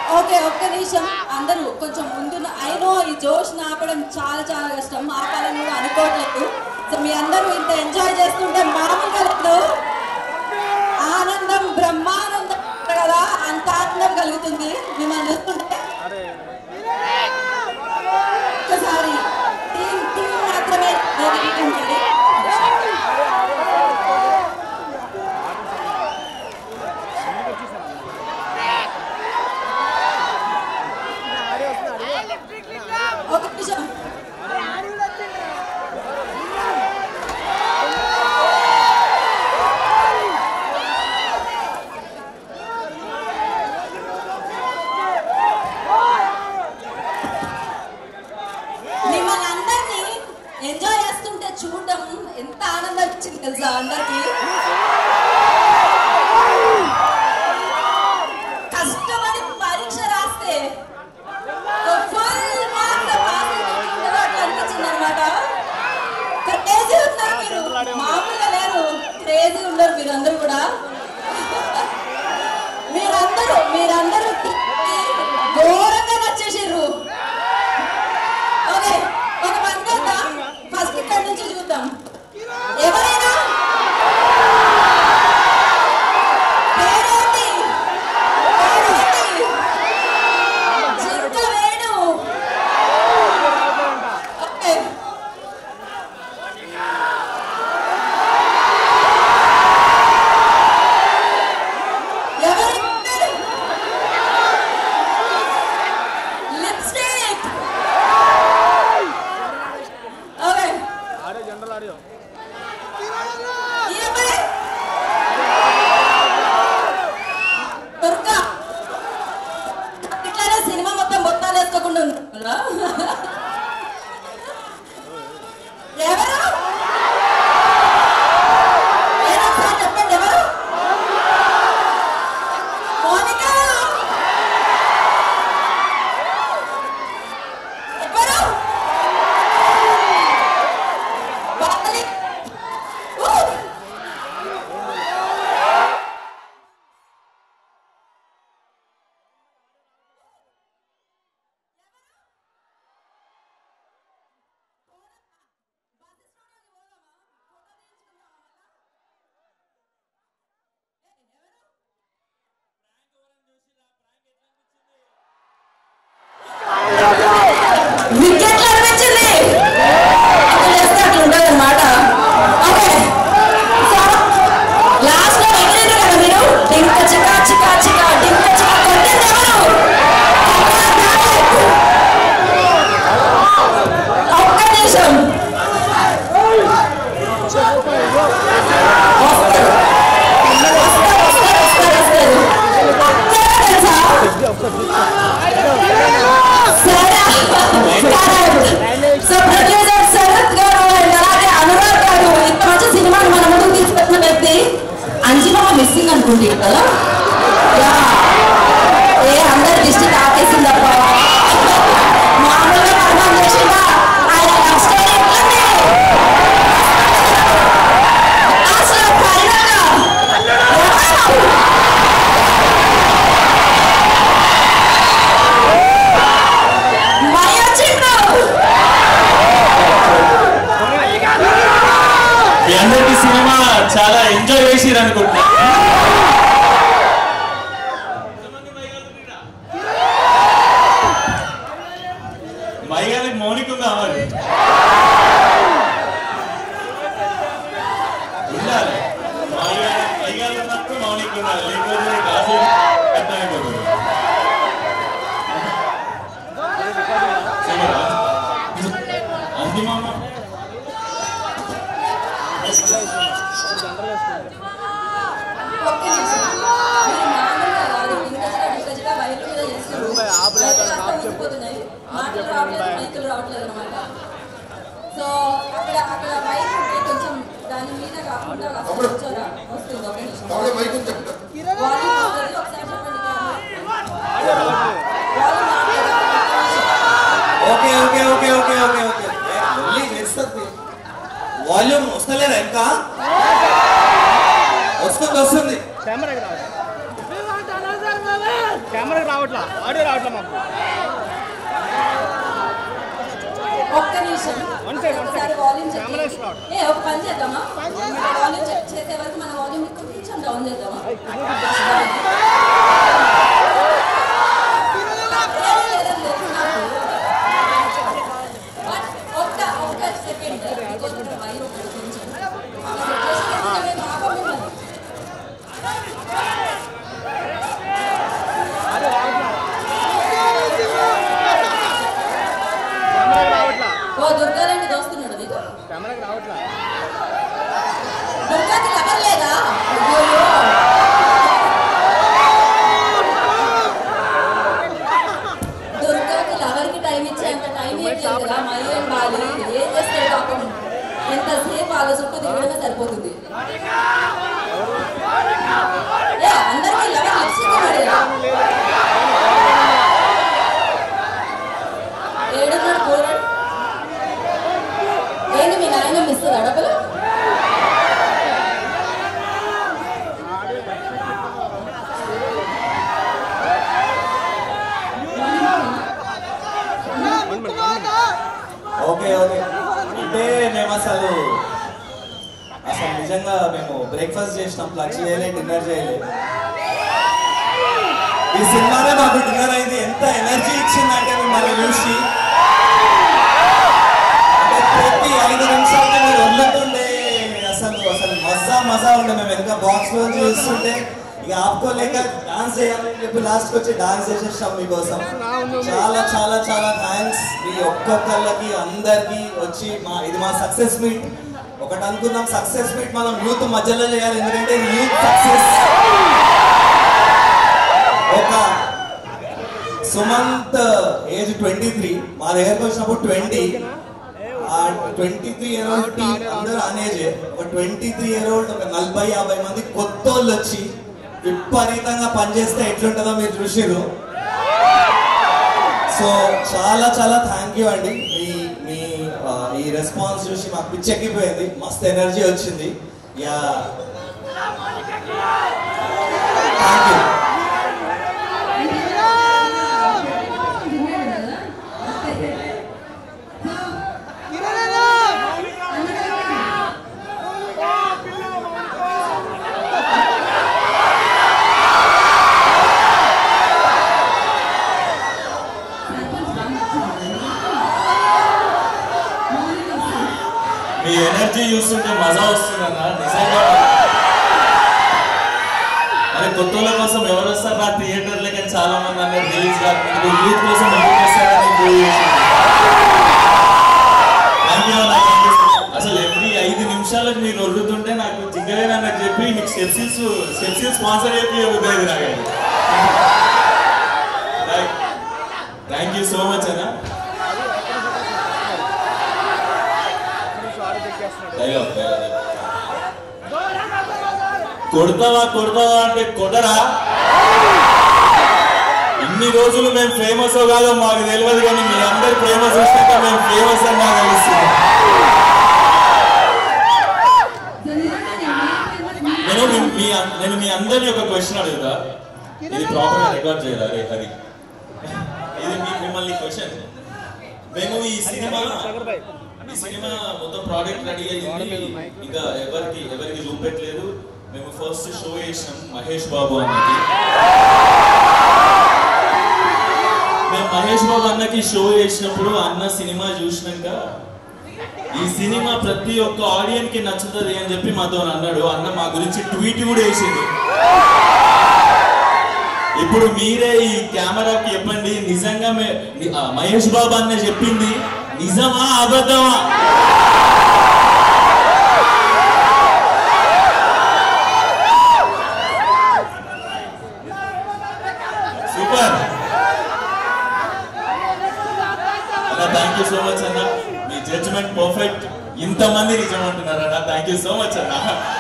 Okay ఒక్క నిమిషం అందరూ కొంచెం ముందు అయినో ఈ జోష్ ఆపడం చాలా చాలా కష్టం ఆపాలని కూడా అనుకోవట్లేదు సో మీ అందరూ ఇంత ఎంజాయ్ చేస్తుంటే మామూలుగా లేదు ఆనందం బ్రహ్మానందం కదా అంత ఆనందం కలుగుతుంది మిమ్మల్ని చూస్తుంటే ఒక్కసారి టీం టీం మాత్రమే వేదికకి ఉంటుంది. ఒక నిమిషం మిమ్మల్ని అందరినీ ఎంజాయ్ చేస్తుంటే చూడడం ఎంత ఆనందం వచ్చింది తెలుసా అందరికి కష్టపడి పరీక్ష రాస్తే ఫుల్ మార్క్స్ పాస్ అట్లా అనిపించింది అనమాట క్రేజీ ఉన్నారు మీరు మామూలుగా లేరు క్రేజీ ఉన్నారు మీరందరూ కూడా మీరందరూ మీరందరూ ఘోరంగా నచ్చేసారు ఓకే ఒక పని చేద్దాం ఫస్ట్ ఇక్కడ నుంచి చూద్దాం ఎవరైనా పేరేంటి? పేరేంటి? జింక వేణు. ఓకే. ఎవరి పేరు? Lipstick okay audio general audio ఈయనపై దుర్గా ఇట్లానే సినిమా మొత్తం మొత్తాలు వేసుకోకుండా ఉంటుందా ఎవరు ఏదో ఒకసారి చెప్పండి ఎవరు మోనిక ఎవరు వాలి ఊ! వికెట్లు అనిపించింది అట్లా చేస్తే అట్లా ఉంటుంది అనమాట ఓకే సో లాస్ట్ లో ఎగిరిండ్రు కదా మీరు డింక చికా చికా చికా డింక చికా కొట్టింది ఎవరు ఒక్క నిమిషం వస్తారు. వస్తారు, వస్తారు, వస్తారు, వస్తారు. ఎవరు తెలుసా? సో ప్రొడ్యూసర్ శరత్ గారు అండ్ అలాగే అనురాగ్ గారు ఇంత మంచి సినిమాని మన ముందుకు తీసుకొచ్చిన వ్యక్తి అంజిమా మిస్సింగ్ అనుకుంటే కదా యా. ఏ అందరి దిష్టి తాకేసిందప్ప మామూలుగా కన్ఫర్మ్ చేసిందా ఆయన లవ్ స్టోరీ ఎట్లుంది అసలు ఫైనల్గా ఎవరు? మై వచ్చిండు మీ అందరికీ సినిమా చాలా ఎంజాయ్ చేసిరు అనుకుంటున్నా మైగాలి మౌనిక ఉందా మరి ఉండాలి మైగాలి మైగాలి ఉన్నప్పుడు మౌనిక ఉండాలి లేకపోతే కాసేపు కట్టమైపోతుంది అంతిమమ్మ ఒక్క నిమిషం. మీరు మామూలుగా కాదు. ఇంకసిగా, ఇంకసిగా బయట మీద చేస్తున్నారు. బయట కాస్త ఊడిపోతున్నాయి. మాటలు రావట్లేదు, మైకులు రావట్లేదు అన్నమాట. సో అక్కడ అక్కడ మైక్ ఉంటే కొంచెం దాని మీద కాకుండా కాస్త కూర్చోరా వస్తుంది ఒక నిమిషం వాల్యూమ్ వస్తుంది. ఒకసారి చెప్పండి కెమెరా. వాల్యూమ్ ఆపేదా? Okay okay okay okay okay okay మళ్ళీ చేస్తుంది వాల్యూమ్ వస్తలేదా ఇంకా వస్తుంది వస్తుంది కెమెరాకి రావాలి కెమెరాకి రావట్లా ఆడియో రావట్లా మాకు ఒక్క నిమిషం One side, one ఒకసారి side. Volume check Camera is not. ఏ ఒక పని చేద్దామా వాల్యూమ్ చెక్ చేసే వరకు మన వాల్యూమ్ కొంచెం డౌన్ చేద్దామా ఏం లేదని తెలుసు నాకు. But ఒక్క ఒక్క సెకండ్ బికాజ్ ఇక్కడ వైర్ ఒకటి కొంచెం అలా set చేసి మేము ఆపం మిమ్మల్ని. ఆడియో రావట్లా కెమెరాకి రావట్లా ఓ దుర్గారెడ్డి దోస్తున్నాడు నీకు కెమెరాకి రావట్లా దుర్గాకి లవర్ లేదా అయ్యో దుర్గాకి లవర్కి టైం ఇచ్చేంత టైం ఏం లేదు కదా మరి ఏం బాలి ఏం చేస్తే పాపం ఎంతసేపు వాళ్ళ చుట్టూ తిరగడమే సరిపోతుంది ఏ అందరికీ లవర్ లిప్స్టిక్ పడేదా ఏడున్నాడు కూరడు ఏంటి మీ నాయన ఇస్తుందా డబ్బులు ఓకే ఓకే అంటే మేము అసలు అసలు నిజంగా మేము బ్రేక్ఫాస్ట్ చేసినాం లంచ్ చేయలేదు డిన్నర్ చేయలేదు ఈ సినిమానే మాకు డిన్నర్ అయింది ఎంత ఎనర్జీ ఇచ్చిందంటే మిమ్మల్ని చూసి అంటే ప్రతి ఐదు నిమిషాలకి మీరు వదులుతుండే అసలు అసలు మజా మజా ఉండే మేము వెనక బాక్స్ లో చూస్తుంటే ఇక ఆపుకోలేక డాన్స్ చేయాలని చెప్పి లాస్ట్ వచ్చి డాన్స్ చేసేసాం మీకోసం చాలా చాలా చాలా థ్యాంక్స్ మీ ఒక్కొక్కళ్ళకి అందరికి వచ్చి మా ఇది మా సక్సెస్ మీట్ ఒకటి అనుకున్నాం సక్సెస్ మీట్ మనం యూత్ మధ్యలో చేయాలి ఎందుకంటే యూత్ సక్సెస్ ఒక సుమంత్ ఏజ్ ట్వంటీ త్రీ మా దగ్గరకు వచ్చినప్పుడు ట్వంటీ ఆ twenty three year old team అందరూ అనేజ్ ఒక ట్వంటీ త్రీ ఇయర్ ఓల్డ్ ఒక నలభై యాభై మంది కొత్త వాళ్ళు వచ్చి విపరీతంగా పనిచేస్తే ఎట్లుంటుందో మీరు చూసిర్రు సో చాలా చాలా థ్యాంక్ యూ అండి మీ మీ ఆ, ఈ రెస్పాన్స్ చూసి మాకు పిచ్చెక్కిపోయింది మస్తు ఎనర్జీ వచ్చింది యా థ్యాంక్ యూ మీ ఎనర్జీ చూస్తుంటే మజా వస్తుందన్న నిజంగా అరే కొత్త వాళ్ళ కోసం ఎవరు వస్తారు నా థియేటర్ లకి చాలా మంది అన్నారు రిలీజ్ కాకుండా యూత్ కోసం ఎందుకు వస్తారని prove చేసింది. Thank you అన్న, thank you. అసలు ఎవ్రీ ఐదు నిమిషాలకు మీరు వదులుతుంటే నాకు జిగ్గరేనా నాకు చెప్పి మీకు స్టెప్సిల్స్ స్టెప్సిల్స్ స్పాన్సర్ చెప్పి ఉద్యోగి నాకు థ్యాంక్ యూ సో మచ్ అన్న ఆడియో చెక్ చేస్తున్నాడు డైలాగ్ డైలాగ్ కొడతావా కొడతావా అంటే కొడరా ఇన్ని రోజులు మేము ఫేమస్ కాదో మాకు తెలియదు కానీ మీ అందరి ఫేమస్ వచ్చినాక మేము ఫేమస్ అని నాకు తెలుస్తుంది నేను మీ- మీ అన్- నేను మీ అందరినీ ఒక క్వశ్చన్ అడుగుతా ఇది ప్రాపర్ రికార్డ్ చేయాలి అరే హరి ఇది మీ మిమ్మల్ని క్వశ్చన్ మేము ఈ సినిమా సాగర్ భాయ్ ఈ సినిమా మొత్తం ప్రోడక్ట్ రెడీ అయ్యింది ఇంకా ఎవరికి ఎవరికి చూపెట్టలేదు మేము ఫస్ట్ షో చేసినాం మహేష్ బాబు అన్నకి మేము మహేష్ బాబు అన్నకి షో చేసినప్పుడు అన్న సినిమా చూసినాక ఈ సినిమా ప్రతి ఒక్క ఆడియన్స్ కి నచ్చుతుంది అని చెప్పి మాతో అన్నాడు అన్న మా గురించి ట్వీట్ కూడా వేసింది ఇప్పుడు మీరే ఈ కెమెరాకి చెప్పండి నిజంగా మే- ఆ మహేష్ బాబు అన్న చెప్పింది నిజమా అబద్ధమా సూపర్ అన్న థ్యాంక్ యూ సో మచ్ అన్న మీ జడ్జ్మెంట్ పర్ఫెక్ట్ ఇంతమంది నిజం అంటున్నారు అన్న థ్యాంక్ యూ సో మచ్ అన్న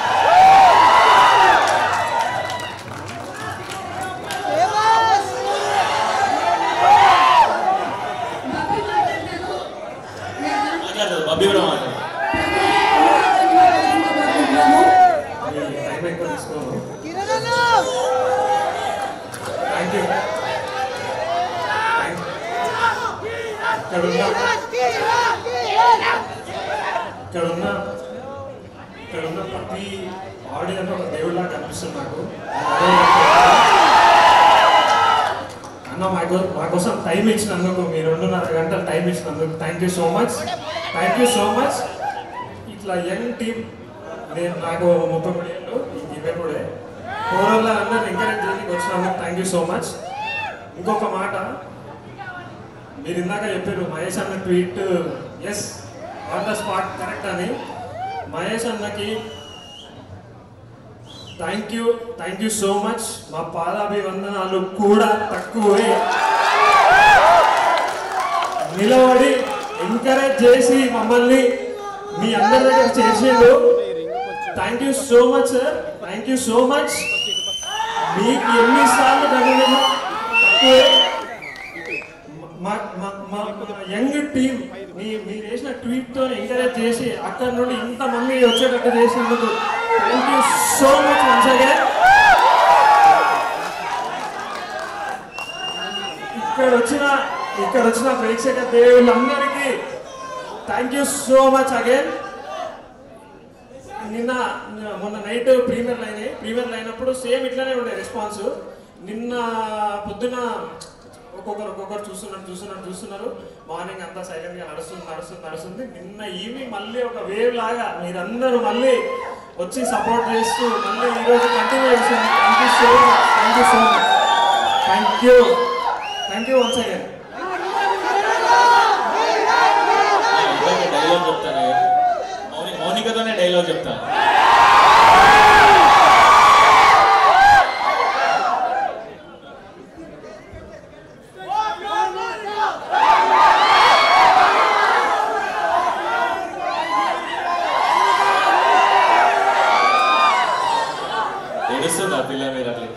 మాట్లాడదు బబ్బీ కూడా మాట్లాడు టైం ఎక్కువ తీసుకోను థ్యాంక్ యూ ఇక్కడున్న ఇక్కడున్న ఇక్కడున్న ప్రతి ఆడియన్ ఒక దేవుడిలా కనిపిస్తుంది నాకు అన్న మాకు మా కోసం టైం ఇచ్చినందుకు మీ రెండున్నర గంటలు టైం ఇచ్చినందుకు thank you so much thank you so much ఇట్లా యంగ్ టీమ్ నేను నాకు ముప్పై మూడు ఏళ్ళు ఇవే కూడా ఓవరాల్ అందరు ఎంకరేజ్ చేయడానికి వచ్చినందుకు థ్యాంక్ యూ సో మచ్ ఇంకొక మాట మీరు ఇందాక చెప్పారు మహేష్ అన్న tweet is on the spot correct అని మహేష్ అన్నకి thank you thank you so much మా పాదాభివందనాలు కూడా తక్కువే నిలబడి ఎంకరేజ్ చేసి మమ్మల్ని మీ అందరి దగ్గర చేసిండు thank you so much sir thank you so much మీకు ఎన్నిసార్లు ధన్యవాదాలు తక్కువే మా- మా- మా యంగ్ టీమ్ మీ మీరు చేసిన ట్వీట్ తో ఎంకరేజ్ చేసి అక్కడ నుండి ఇంత మంది వచ్చేటట్టు చేసినందుకు thank you so much once again ఇక్కడ వచ్చిన ఇక్కడ వచ్చిన ప్రేక్షక దేవుళ్ళందరికీ thank you so much again నిన్న మొన్న నైట్ ప్రీమియర్ లైన్ ప్రీమియర్ అయినప్పుడు సేమ్ ఇట్లానే ఉండే రెస్పాన్స్ నిన్న పొద్దున ఒక్కొక్కరు ఒక్కొక్కరు చూస్తున్నారు చూస్తున్నారు చూస్తున్నారు మార్నింగ్ అంతా సైలెంట్ గా నడుస్తుంది నడుస్తుంది నడుస్తుంది నిన్న ఈవినింగ్ మళ్ళీ ఒక వేవ్ లాగా మీరందరూ మళ్ళీ వచ్చి సపోర్ట్ చేస్తూ మళ్ళీ ఈ రోజు కంటిన్యూ చేస్తుంది thank you so much thank you so much thank you thank you once again dialogue చెప్తాను మౌని మౌనికతోనే డైలాగ్ చెప్తాను తెలుస్తుంది ఆ పిల్ల మీరు అట్లా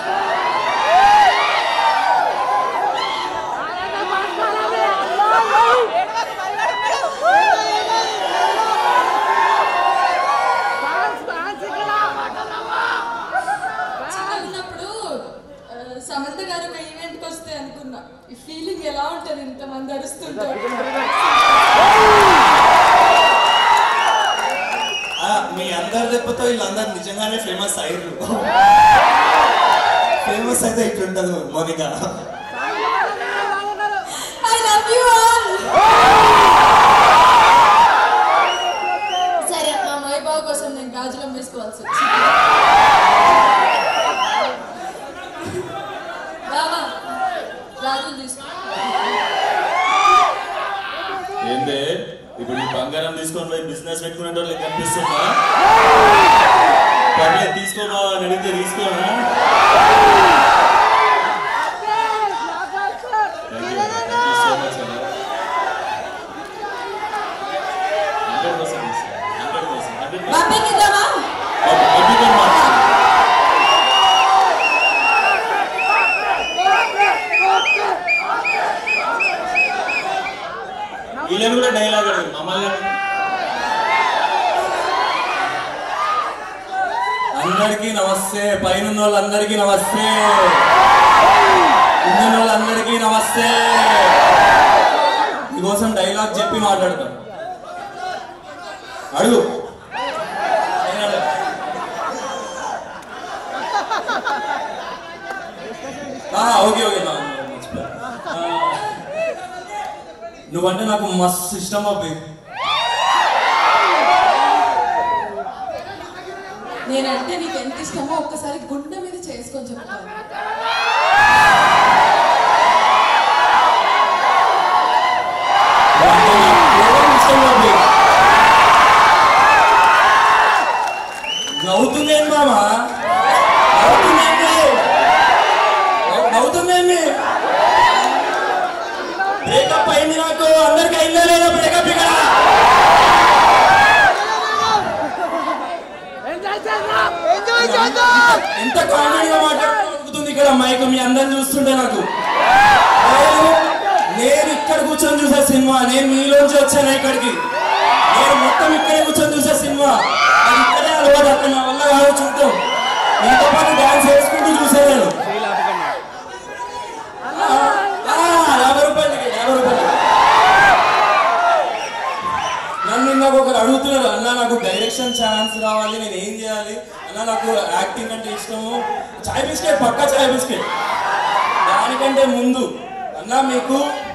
చిన్నగా ఉన్నప్పుడు ఆ, సమంత గారు ఒక ఈవెంట్కి వస్తే అనుకున్నా ఈ ఫీలింగ్ ఎలా ఉంటుంది ఇంతమంది అరుస్తుంటారు ఆ, మీ అందరి దెబ్బతో వీళ్ళందరూ నిజంగానే ఫేమస్ అయ్యారు ఫేమస్ అయితే ఇట్లుంటది Monika I love you all సరే మా మైబాబు కోసం నేను గాజులం వేసుకోవాల్సి వచ్చింది బాబా గాజులు తీసుకో ఏందే ఇప్పుడు ఈ బంగారం తీసుకొని పోయి బిజినెస్ పెట్టుకునే వాళ్ళకి కనిపిస్తుందా పర్లేదు తీసుకోమా అని అడిగితే తీసుకోనా Thank you. Thank you so much, అన్న. 100% తీసుకో. 100%. 100%. బాబాయ్కి ఇద్దామా అబ్బ- అబ్బితో మాట్లాడు. వీళ్ళని కూడా డైలాగ్ అడుగు మమ్మల్ని అడుగు. అందరికీ నమస్తే పైన వాళ్ళందరికీ నమస్తే కింద వాళ్ళందరికీ నమస్తే మీకోసం డైలాగ్ చెప్పి మాట్లాడతాం అడుగు నేను అడగ. ఆ, ఓకే ఓకే నా- మర్చిపోయా. ఆ, నువ్వంటే నాకు మస్తు ఇష్టం అబ్బి నేనంటే నీకు ఎంత ఇష్టమో ఒక్కసారి గుండె మీద చేసుకొని చెప్తాను నువ్వంటే నాకు ఏదో ఇష్టం అబ్బి నవ్వుతుందేంటి మామ నవ్వుతుందేంటి నవ్వు- నవ్వుతుందేంటి బ్రేకప్ అయింది నాకు అందరికి అయిందా లేదా బ్రేకప్ ఇక్కడ ఎంత కామెడీగా మాట్లాడుతుంది ఇక్కడ మైక్ మీ అందరు చూస్తుంటే నాకు నేను నేను ఇక్కడ కూర్చొని చూసే సినిమా నేను మీలోంచి వచ్చాను ఇక్కడికి నేను మొత్తం ఇక్కడే కూర్చొని చూసే సినిమా అది ఇక్కడే అలవాటు అక్కడ నా వల్ల కాదు చూడటం మీతో పాటు డాన్స్ వేసుకుంటూ చూసేవాడు ఆ, ఆ, యాభై రూపాయలకి యాభై రూపాయలకి యాక్టింగ్ అంటే ఇష్టము చాయ్ బిస్కెట్ పక్కా చాయ్ బిస్కెట్ దానికంటే ముందు అన్నా మీకు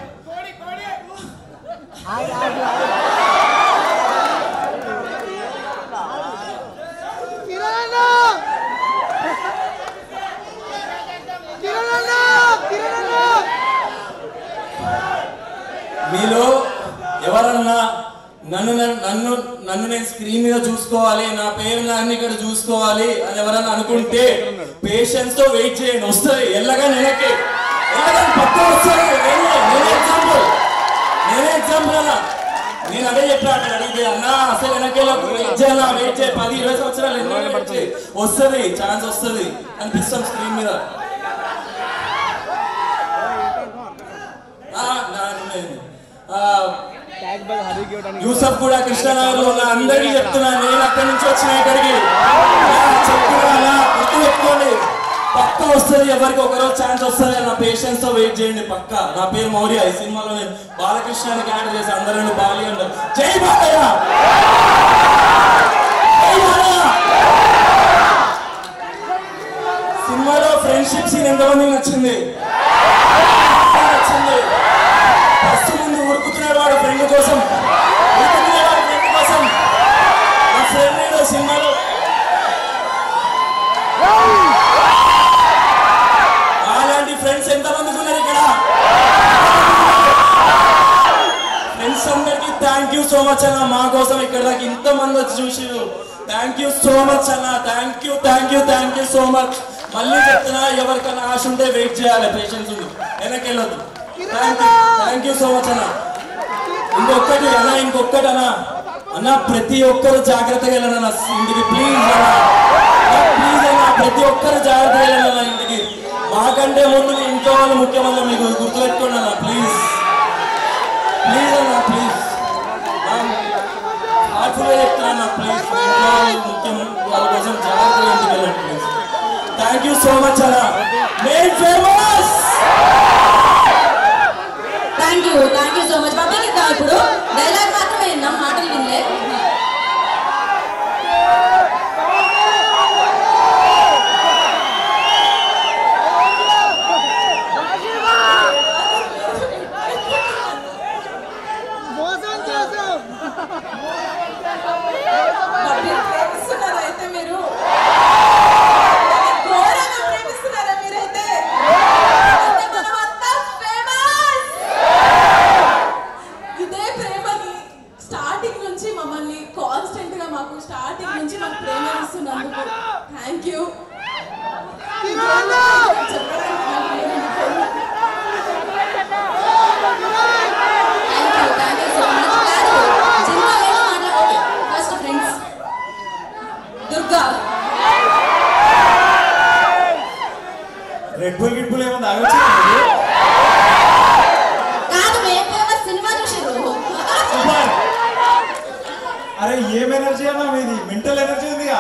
మీలో ఎవరన్నా నన్ను నన్ను- నన్ను నన్ను నేను స్క్రీన్ మీద చూసుకోవాలి నా పేరు నన్ను ఇక్కడ చూసుకోవాలి అని ఎవరన్నా అనుకుంటే పేషెన్స్ తో వెయిట్ చేయండి వస్తుంది ఎల్లగా నెలకి ఎల్లగా పక్క వస్తుంది నేనే నేనే ఎగ్జాంపుల్ నేనే ఎగ్జాంపుల్ అన్న నేను అదే చెప్పిన అక్కడ అడిగితే అన్న అసలు వెనకేలకు వెయిట్ చేయాలా వెయిట్ చేయి పది ఇరవై సంవత్సరాలు ఎన్నో వెయిట్ చేయి వస్తుంది ఛాన్స్ వస్తుంది అనిపిస్తాం స్క్రీన్ మీద ఆ, నా- నేను- ఆ, ట్యాగ్ బాగా హరికి ఇవ్వడానికి యూసఫ్ కూడా కృష్ణనగర్ లో ఉన్న అందరికీ చెప్తున్నా నేను అక్కడి నుంచి వచ్చిన ఇక్కడికి ఆ, చెప్తున్నా అలా గుర్తు పెట్టుకోండి పక్క వస్తుంది ఎవరికి ఒకరోజు ఛాన్స్ వస్తుంది నా పేషెన్స్ తో వెయిట్ చేయండి పక్క నా పేరు మౌర్య ఈ సినిమాలో నేను బాలకృష్ణానికి యాడ్ చేసి అందరూ బాలి అంటారు జై బాలయ్య జై బాలయ్య సినిమాలో ఫ్రెండ్షిప్ సీన్ ఎంతమందికి నచ్చింది నచ్చింది ఫస్ట్ ముందు ఉరుకుతున్నాడు వాడు ఫ్రెండ్ కోసం ఉరుకుతున్నాడు వాడు ఫ్రెండ్ కోసం నా ఫ్రెండ్ ఏదో సినిమాలో అలాంటి ఫ్రెండ్స్ ఎంతమందికి ఉన్నారు ఇక్కడ ఫ్రెండ్స్ అందరికి థ్యాంక్ యూ సో మచ్ అన్న మా కోసం ఇక్కడ దాకా ఇంత మంది వచ్చి చూసిరు థ్యాంక్ యూ సో మచ్ అన్న thank you thank you thank you so much మళ్ళీ చెప్తున్నా ఎవరికైనా ఆశ ఉంటే వెయిట్ చేయాలి పేషెన్స్ ఉంది వెనక్కి వెళ్ళొద్దు thank you thank you so much అన్న ఇంకొకటి అన్న ఇంకొకటి అన్న అన్న ప్రతి ఒక్కరు జాగ్రత్తగా వెళ్ళాలన్న ఇంటికి ప్లీజ్ అన్న ప్లీజ్ అన్న ప్రతి ఒక్కరు జాగ్రత్తగా వెళ్ళాలన్న ఇంటికి మాకంటే ముందు మీ ఇంట్లో వాళ్ళు ముఖ్యమన్న మీకు గుర్తుపెట్టుకోండి అన్న ప్లీజ్ ప్లీజ్ అన్న ప్లీజ్ హార్ట్ఫుల్గా చెప్తున్నా ప్లీజ్ ఇంట్లో వాళ్ళు ముఖ్యం వాళ్ళ కోసం జాగ్రత్తగా ఇంటికి వెళ్ళండి please thank you so much అన్న main famous thank you thank you so much public ఇద్దాం ఇప్పుడు డైలాగ్ మాత్రమే విన్నాం మాటలు వినలే ప్రేమిస్తున్నారా అయితే మీరు ఘోరంగా ప్రేమిస్తున్నారా మీరైతే అయితే మనమంతా famous. ఇదే ప్రేమని స్టార్టింగ్ నుంచి మమ్మల్ని కాన్స్టెంట్ గా మాకు స్టార్టింగ్ నుంచి మాకు ప్రేమ ఇస్తున్నందుకు thank you thank you thank you so much కాదు జిల్లా ఏమో మాట్లాడండి first friends Durga Red Bull గిడ్ బుల్ ఏమో తాగొచ్చు కాదు మేము ఫేమస్ సినిమా చూసిరు సూపర్ అరే ఏం ఎనర్జీ అన్నా మీది మెంటల్ ఎనర్జీ ఉందిగా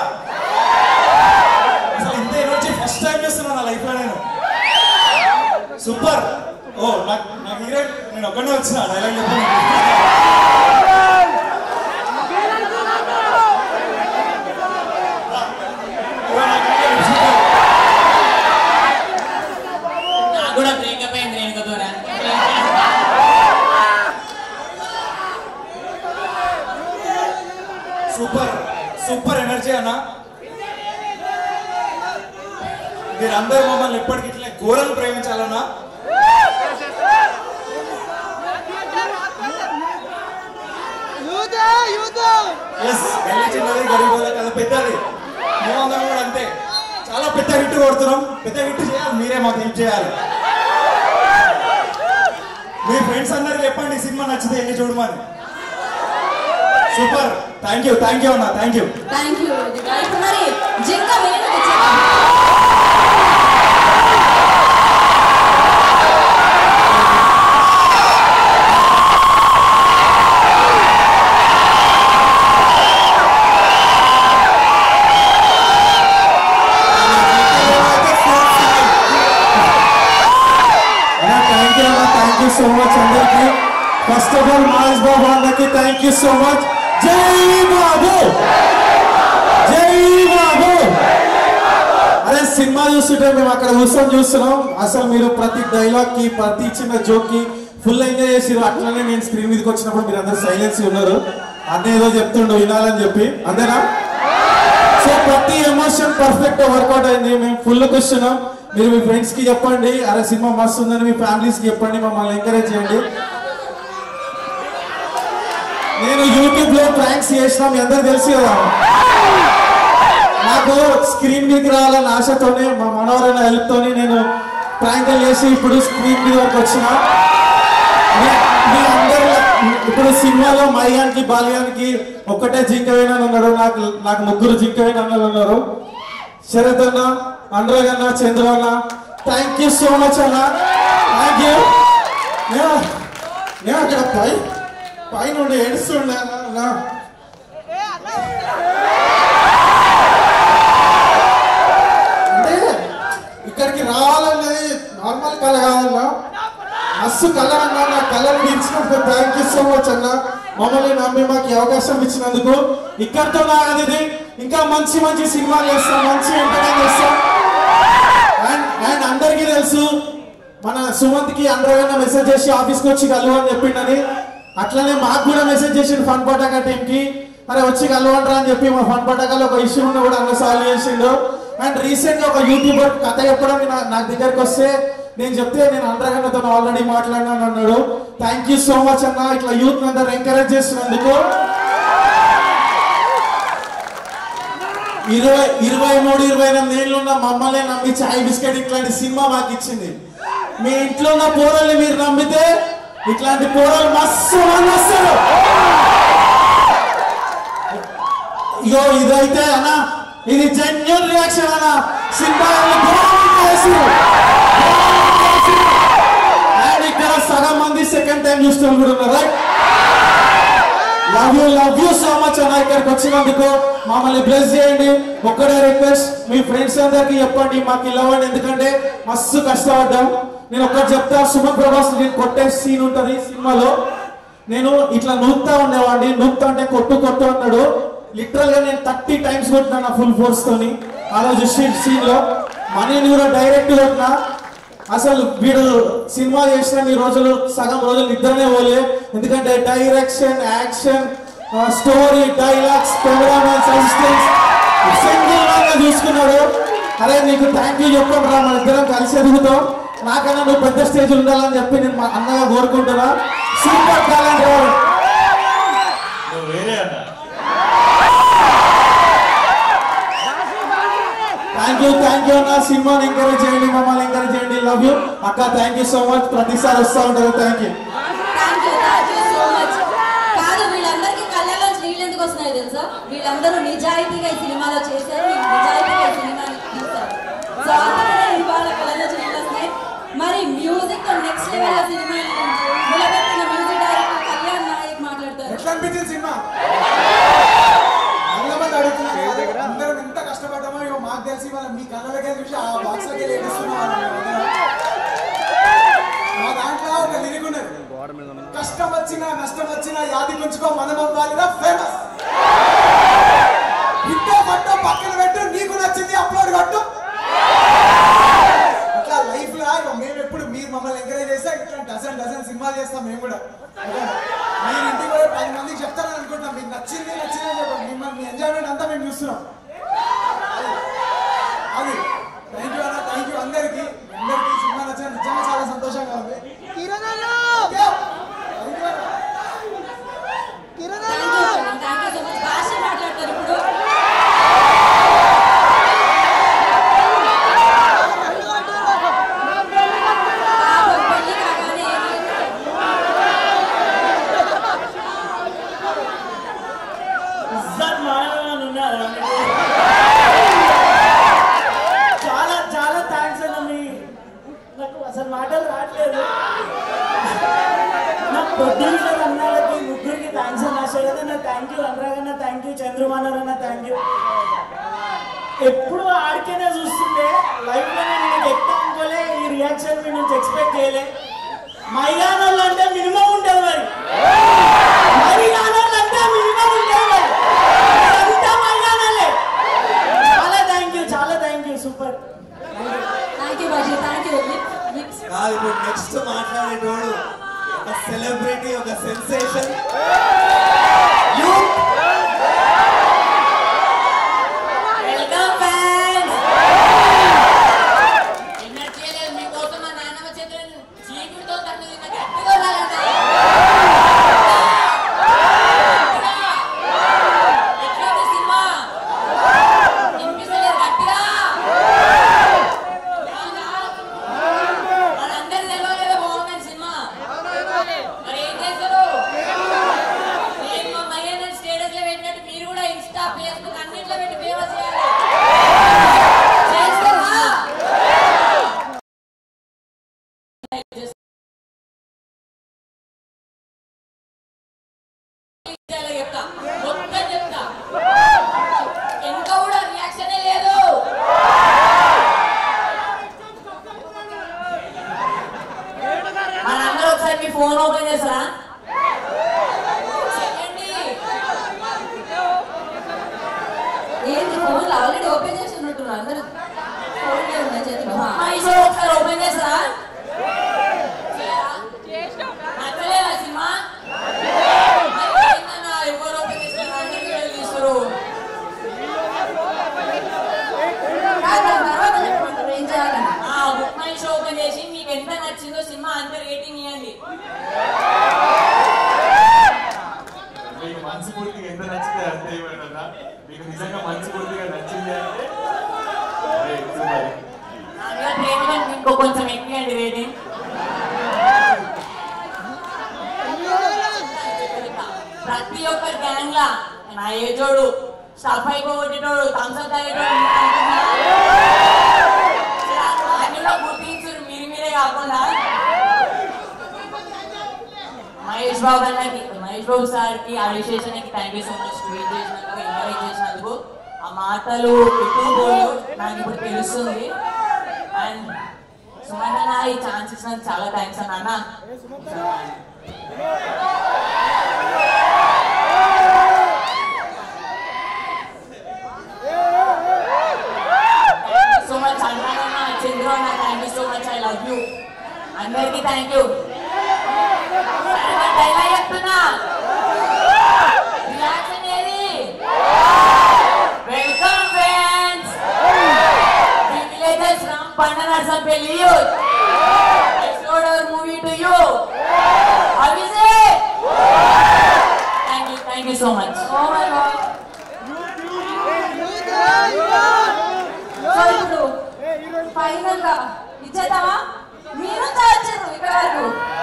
అసలు ఇంత ఎనర్జీ ఫస్ట్ టైం చేస్తున్నా నా లైఫ్ లో నేను సూపర్ ఓ నాకు నా హీరోయిన్ నేను ఒక్కడే వచ్చిన డైలాగ్ చెప్పాను నాకు కూడా బ్రేకప్ అయింది రేణుకతోనే సూపర్ సూపర్ ఎనర్జీ అన్న మీరందరూ మమ్మల్ని ఎప్పటికీ ఇట్లా ఘోరంగా ప్రేమించాలన్నా ఎస్ గల్లీ చిన్నది గరీబ్ కదా పెద్దది మేమందరం కూడా అంతే చాలా పెద్ద హిట్ కొడుతున్నాం పెద్ద హిట్ చేయాలి మీరే మాకు హెల్ప్ చేయాలి మీ ఫ్రెండ్స్ అందరికి చెప్పండి ఈ సినిమా నచ్చితే ఎన్ని చూడమని super thank you thank you అన్న థ్యాంక్ యూ థ్యాంక్ యూ ఇప్పుడు మరి జింక వేణుకి ఇచ్చేద్దాం థ్యాంక్ యూ అన్న థ్యాంక్ యూ సో మచ్ అందరికి first of all Mahesh Babu అందరికి థ్యాంక్ యూ సో మచ్ జై బాబు జై బాబు అరే సినిమా చూస్తుంటే మేము అక్కడ కూర్చొని చూస్తున్నాం అసలు మీరు ప్రతి డైలాగ్ కి ప్రతి చిన్న జోక్ కి ఫుల్ ఎంజాయ్ చేసిరు అట్లనే నేను స్క్రీన్ మీదకి వచ్చినప్పుడు మీరు అందరు సైలెన్స్ ఉన్నారు అన్న ఏదో చెప్తుండు వినాలని చెప్పి అంతేనా సో ప్రతి ఎమోషన్ పర్ఫెక్ట్ వర్కౌట్ అయింది మేము ఫుల్ కూర్చున్నాం మీరు మీ ఫ్రెండ్స్ కి చెప్పండి అరే సినిమా మస్తు ఉందని మీ ఫ్యామిలీస్ కి చెప్పండి మమ్మల్ని ఎంకరేజ్ చేయండి నేను యూట్యూబ్ లో ప్రాంక్స్ చేసిన మీ అందరికి తెలుసు కదా నాకు స్క్రీన్ మీదకి రావాలన్న ఆశతోనే మా మనోహరణ హెల్ప్ తోని నేను ప్రాంకులు చేసి ఇప్పుడు స్క్రీన్ మీద వరకు వచ్చిన మీ- మీ అందరూ ఇప్పుడు సినిమాలో మైయానికి బాల్యానికి ఒక్కటే జింక వేయనని ఉన్నారు నాకు నాకు ముగ్గురు జింక వేయనని ఉన్నారు శరత్ అన్న అనురాగ్ అన్న చంద్ర అన్న థ్యాంక్ యూ సో మచ్ అన్న థ్యాంక్ యూ నేను నేను అక్కడ పై పైన ఉండి ఏడుస్తుండే అన్న అన్న. అంటే ఇక్కడికి రావాలన్నది నార్మల్ కళ కాదన్నా మస్తు కళ అన్న నా కళను తీర్చినందుకు థ్యాంక్ యూ సో మచ్ అన్న మమ్మల్ని నమ్మి మాకు ఈ అవకాశం ఇచ్చినందుకు ఇక్కడితో నాగది ఇది ఇంకా మంచి మంచి సినిమాలు చేస్తాం మంచి ఎంటర్టైన్ చేస్తాం అండ్ అండ్ అందరికీ తెలుసు మన సుమంత్ కి అందరికన్నా మెసేజ్ చేసి ఆఫీస్కి వచ్చి కలువు అని చెప్పిండని అట్లనే మాకు కూడా మెసేజ్ చేసిండు ఫన్ పటాకా టీం కి అరే వచ్చి కలవండ్రా అని చెప్పి మా ఫన్ పటాకాలో ఒక ఇష్యూ ఉన్న కూడా అన్న సాల్వ్ చేసిండు అండ్ రీసెంట్ గా ఒక యూట్యూబర్ కథ చెప్పడానికి నా నా దగ్గరకు వస్తే నేను చెప్తే నేను అందరికన్నా ఆల్రెడీ మాట్లాడినాను అన్నాడు థ్యాంక్ యూ సో మచ్ అన్న ఇట్లా యూత్ అందరు ఎంకరేజ్ చేస్తున్నందుకు ఇరవై ఇరవై మూడు ఇరవై ఎనిమిది ఏళ్ళు ఉన్న మమ్మల్ని నమ్మి చాయ్ బిస్కెట్ ఇట్లాంటి సినిమా మాకు ఇచ్చింది మీ ఇంట్లో ఉన్న పోరల్ని మీరు నమ్మితే ఇట్లాంటి పోరలు మస్తు మంది వస్తారు ఇగో ఇదైతే అన్న ఇది జెన్యున్ రియాక్షన్ అన్న సినిమా అండ్ ఇక్కడ సగం మంది సెకండ్ టైం చూస్తున్నారు కూడా ఉన్నారు right love you love you so much అన్న ఇక్కడికి వచ్చినందుకు మమ్మల్ని బ్లెస్ చేయండి ఒక్కడే రిక్వెస్ట్ మీ ఫ్రెండ్స్ అందరికి చెప్పండి మాకు ఇవ్వండి ఎందుకంటే మస్తు కష్టపడ్డాం నేను ఒక్కటి చెప్తా సుమన్ ప్రభాస్ నేను కొట్టే సీన్ ఉంటది సినిమాలో నేను ఇట్లా నూపుతా ఉండేవాడిని నూపుతా అంటే కొట్టు కొట్టు అన్నాడు లిటరల్ గా నేను థర్టీ టైమ్స్ కొట్టినా నా ఫుల్ ఫోర్స్ తోని ఆ రోజు సీన్ లో మనీని కూడా డైరెక్ట్ కొట్టినా అసలు వీడు సినిమా చేసిన ఈ రోజులు సగం రోజులు నిద్రనే పోలే ఎందుకంటే direction action story dialogues cameramen assistants single గా చూసుకున్నాడు అరే నీకు థ్యాంక్ యూ చెప్పండి రా మన ఇద్దరం కలిసి ఎదుగుతాం నాకన్నా నువ్వు పెద్ద స్టేజ్ ఉండాలని చెప్పి నేను మా అన్నగా కోరుకుంటున్నా సూపర్ టాలెంట్ రావు నువ్వు వేరే అన్న థ్యాంక్ యూ థ్యాంక్ యూ అన్న సినిమాని ఎంకరేజ్ చేయండి మమ్మల్ని ఎంకరేజ్ చేయండి లవ్ యూ అక్క థ్యాంక్ యూ సో మచ్ ప్రతిసారి వస్తూ ఉంటారు thank you thank you thank you so much కాదు వీళ్ళందరికీ కళ్ళలో నీళ్ళు ఎందుకు వస్తున్నాయి తెలుసా వీళ్ళందరూ నిజాయితీగా ఈ సినిమాలో చేశారు వీళ్ళు నిజాయితీగా ఈ సినిమాని తీశారు సో అందుకనే ఇవాళ కళ్ళలో నీళ్ళు వస్తున్నాయి మరి మ్యూజిక్ తో నెక్స్ట్ లెవెల్ సినిమా నిలబెట్టిన మ్యూజిక్ డైరెక్టర్ కళ్యాణ్ నాయక్ మాట్లాడతారు ఎట్లా అనిపించింది సినిమా చాలా మంది అడుగుతున్నారు కదా, అందరం ఎంత కష్టపడ్డామో ఇగో మాకు తెలిసి వాళ్ళ మీ కళ్ళలకే చూసి ఆ బాక్స్ లకే లేపిస్తున్నాం మా దాంట్లో ఒక లిరిక్ ఉన్నది కష్టం వచ్చినా నష్టం వచ్చినా యాది గుంచుకో మనం అవ్వాలిరా ఫేమస్ ఇంటో పట్టో పక్కన పెట్టు నీకు నచ్చింది అప్లోడ్ కట్టు అట్లా లైఫ్ లో ఇగో మేము ఎప్పుడు మీరు మమ్మల్ని ఎంకరేజ్ చేస్తే ఇట్లా డజన్ డజన్ సినిమాలు చేస్తాం మేము కూడా మీరు ఇంటికి పోయి పది మందికి చెప్తారని అనుకుంటున్నాం మీకు నచ్చింది నచ్చింది అని చెప్పండి మిమ్మల్ని మీ ఎంజాయ్మెంట్ అంతా మేము చూస్తున్నాం అది థ్యాంక్ యూ అన్న థ్యాంక్ యూ అందరికి అందరికి సినిమా నచ్చిన నిజంగా చాలా సంతోషంగా ఉంది Okay. Thank you అన్న. థ్యాంక్ యూ సో మచ్ భాష మాట్లాడతారు ఇప్పుడు పాపం పెళ్లి కాగానే ఇజ్జత్ మానవులను ఉన్నారా మీకు? చాలా చాలా థ్యాంక్స్ అన్న మీ నాకు అసలు మాటలు రావట్లేదు నా ప్రొడ్యూసర్ అన్నలకి ముగ్గురికి థ్యాంక్స్ అన్న శరత్ అన్న థ్యాంక్ యూ అనురాగ్ అన్న థ్యాంక్ యూ చంద్రమానవ్ అన్న థ్యాంక్ యూ ఎప్పుడు ఆడికేనే చూస్తుంటే లైఫ్ లో నేను నీకు ఎక్కువ అనుకోలే ఈ రియాక్షన్ మీ నుంచి ఎక్స్పెక్ట్ చేయలే మైదానాలు అంటే మినిమం ఉంటుంది మరి మైదానాలు అంటే మినిమం ఉంటుంది మరి అంతా మైదానాలే చాలా థ్యాంక్ యూ చాలా థ్యాంక్ యూ సూపర్ కాదు ఇప్పుడు నెక్స్ట్ మాట్లాడేటోడు ఒక సెలబ్రిటీ ఒక సెన్సేషన్ వెల్కమ్ ఫ్యాన్స్ ఎన్నర్ చేయలేదు మీకోసం మా నాన్నమ్మ చేతులను చీకుడుతో తన్ను తిన్న గట్టిగా రాలేదా ఎట్లుంది సినిమా వినిపిస్తలేదు గట్టిగా మనందరి తెలియలేదా బాగుందని సినిమా మరి ఏం చేస్తారు నేను మా మయ్యన్న స్టేటస్ లో పెట్టినట్టు మీరు కూడా ఇన్స్టా ఫేస్బుక్ అన్నిట్లో పెట్టి ఫేమస్ చేయాలి చేస్తారా చేయాలో చెప్తా మొత్తం చెప్తా ఇంకా కూడా రియాక్షనే లేదు మనందరూ ఒకసారి మీ ఫోన్ ఓపెన్ చేస్తారా చెయ్యండి. ఏంటి ఫోన్ ఆల్రెడీ ఓపెన్ చేసి ఉన్నట్టున్నారు అందరూ ఫోన్లే ఉన్నాయి చేతిలో మా ఇష్టం ఒకసారి ఓపెన్ చేస్తారా నచ్చలేదా సినిమా మరి ఏంటన్నా ఎవరు ఓపెన్ చేస్తారు అందరూ వీడియోలు తీస్తారు కాదు, తర్వాత చెప్పమంటారు ఏం చేయాలని ఆ బుక్ మై షో ఓపెన్ చేసి మీకు ఎంత నచ్చిందో సినిమా అంత రేటింగ్ ఇవ్వండి మీకు మనస్ఫూర్తిగా ఎంత నచ్చితే అంతే ఇవ్వండి మీకు నిజంగా మనస్ఫూర్తిగా నచ్చింది అంటే అరే, సూపర్. అందులో ట్రీట్మెంట్ ఇంకో కొంచెం ఎక్కియండి రేటింగ్ ప్రతి ఒక్క గ్యాంగ్ లా నా ఏజోడు సఫాయి కొట్టేటోడు థమ్స్అప్ తాగేటోడు అన్నిలో గుర్తించురు మీరు మీరే కాకుండా మహేష్ బాబు అన్నకి మహేష్ బాబు సార్కి ఆ విశేషానికి thank you so much tweet చేసినందుకు ఎంకరేజ్ చేసినందుకు ఆ మాటలు ఎక్కువ నాకు ఇప్పుడు తెలుస్తుంది అండ్ సుమన్ అన్న ఈ ఛాన్స్ ఇచ్చినందుకు చాలా థ్యాంక్స్ అన్న అన్న సో మచ్ అన్న చంద్ర అన్న thank you so much I love you అందరికీ థ్యాంక్ యూ డైలాగ్ చెప్తున్నా రియాక్షన్ ఏది welcome friends the villages from Pandanarsampalli youth I showed our movie to you how is it thank you thank you so much oh my god so ఇప్పుడు final గా ఇచ్చేద్దామా మీరు వచ్చారు ఇక్కడ వరకు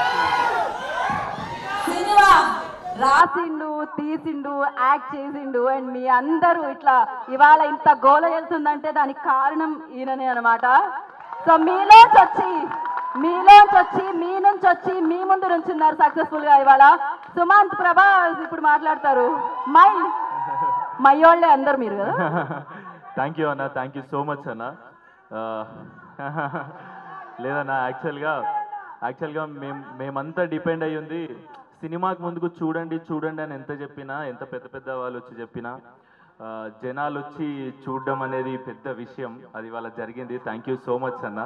సినిమా రాసిండు తీసిండు యాక్ట్ చేసిండు అండ్ మీ అందరూ ఇట్లా ఇవాళ ఇంత గోల వెళ్తుందంటే దానికి కారణం ఈయననే అనమాట సో మీలోంచి వచ్చి మీలోంచి వచ్చి మీ నుంచి వచ్చి మీ ముందు నుంచున్నారు సక్సెస్ఫుల్ గా ఇవాళ సుమంత్ ప్రభా ఇప్పుడు మాట్లాడతారు మై మయ్యోళ్ళే అందరు మీరు కదా థ్యాంక్ యూ అన్న థ్యాంక్ యూ సో మచ్ అన్న ఆ, లేదన్న యాక్చువల్గా యాక్చువల్గా మేము మేమంతా డిపెండ్ అయ్యి ఉంది సినిమాకి ముందుకు చూడండి చూడండి అని ఎంత చెప్పినా ఎంత పెద్ద పెద్ద వాళ్ళు వచ్చి చెప్పినా ఆ, జనాలు వచ్చి చూడడం అనేది పెద్ద విషయం అది వాళ్ళ జరిగింది థ్యాంక్ యూ సో మచ్ అన్న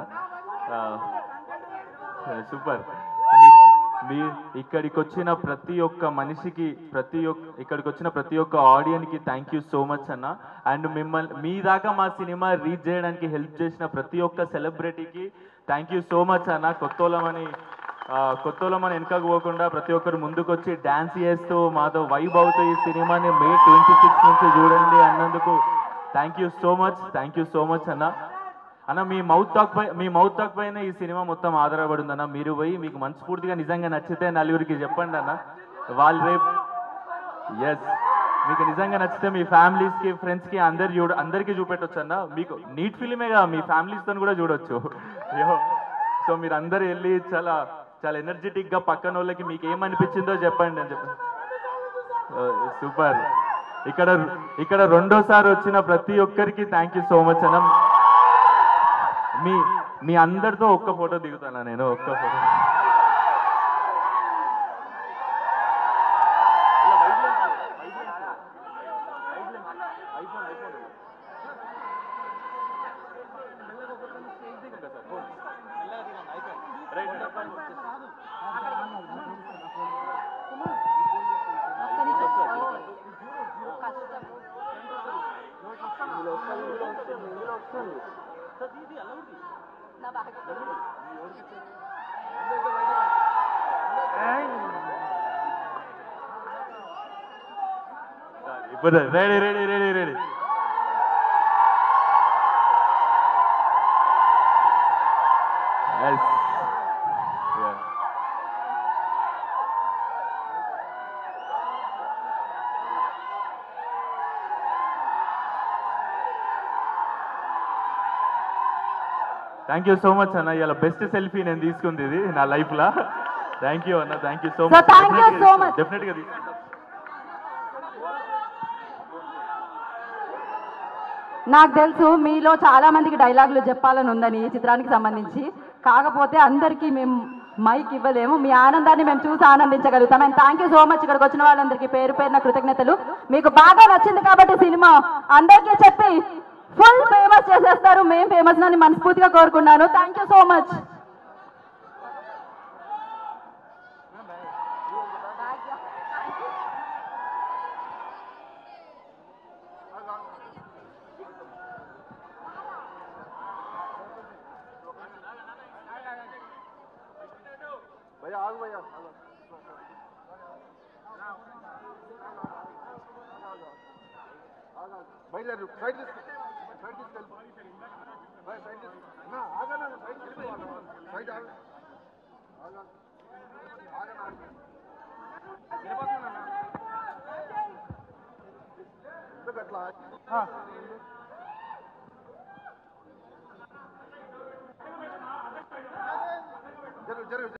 సూపర్ మీ ఇక్కడికి వచ్చిన ప్రతి ఒక్క మనిషికి ప్రతి ఒక్క ఇక్కడికి వచ్చిన ప్రతి ఒక్క ఆడియన్కి థ్యాంక్ యూ సో మచ్ అన్న అండ్ మిమ్మల్ని మీ దాకా మా సినిమా రీచ్ చేయడానికి హెల్ప్ చేసిన ప్రతి ఒక్క సెలబ్రిటీకి థ్యాంక్ యూ సో మచ్ అన్న కొత్తోళమని కొత్తోళమని వెనకకు పోకుండా ప్రతి ఒక్కరు ముందుకు వచ్చి డ్యాన్స్ చేస్తూ మాతో వైబ్ అవుతూ ఈ సినిమాని మే ట్వంటీ సిక్స్ నుంచి చూడండి అన్నందుకు thank you so much thank you so much అన్న అన్న మీ మౌత్ టాక్ పై మీ మౌత్ టాక్ పైన ఈ సినిమా మొత్తం ఆధారపడి ఉందన్న మీరు పోయి మీకు మనస్ఫూర్తిగా నిజంగా నచ్చితే నలుగురికి చెప్పండి అన్న వాళ్ళు రేపు ఎస్ మీకు నిజంగా నచ్చితే మీ ఫ్యామిలీస్కి ఫ్రెండ్స్కి అందరు చూడ అందరికీ చూపెట్టొచ్చు అన్న మీకు నీట్ ఫిలిమేగా మీ ఫ్యామిలీస్తో కూడా చూడొచ్చు యో సో మీరు అందరు వెళ్ళి చాలా చాలా ఎనర్జెటిక్గా పక్కన వాళ్ళకి మీకు ఏమనిపించిందో చెప్పండి అని చెప్పండి సూపర్ ఇక్కడ ఇక్కడ రెండోసారి వచ్చిన ప్రతి ఒక్కరికి థ్యాంక్ యూ సో మచ్ అన్న మీ మీ అందరితో ఒక్క ఫోటో దిగుతానా నేను ఒక్క ఫోటో ఇప్పుడు ready ready ready ready Yes. Yeah. Thank you so much అన్న ఇలా బెస్ట్ సెల్ఫీ నేను తీసుకుంది ఇది నా లైఫ్ లా థ్యాంక్ యూ అన్న thank you so So, much thank you so much. Definite గా తీసుకుంటా నాకు తెలుసు మీలో చాలా మందికి డైలాగులు చెప్పాలని ఉందని ఈ చిత్రానికి సంబంధించి కాకపోతే అందరికీ మేము మైక్ ఇవ్వలేము మీ ఆనందాన్ని మేము చూసి ఆనందించగలుగుతాం and thank you so much ఇక్కడికి వచ్చిన వాళ్ళందరికీ పేరు పేరున కృతజ్ఞతలు మీకు బాగా నచ్చింది కాబట్టి సినిమా అందరికీ చెప్పి ఫుల్ ఫేమస్ చేసేస్తారు మేము ఫేమస్ అని మనస్ఫూర్తిగా కోరుకున్నాను థ్యాంక్ యూ సో మచ్ भैया आग भैया బయట సైడ్ తీసుకో సైడ్ తీసుకెళ్ళి బయట సైడ్ తీసుకో నా ఆగనా సైడ్ తీసుకోవాలి సైడ్ ఆగ ఆగ ఆగనా ఎందుకు అట్లా జరుగు జరుగు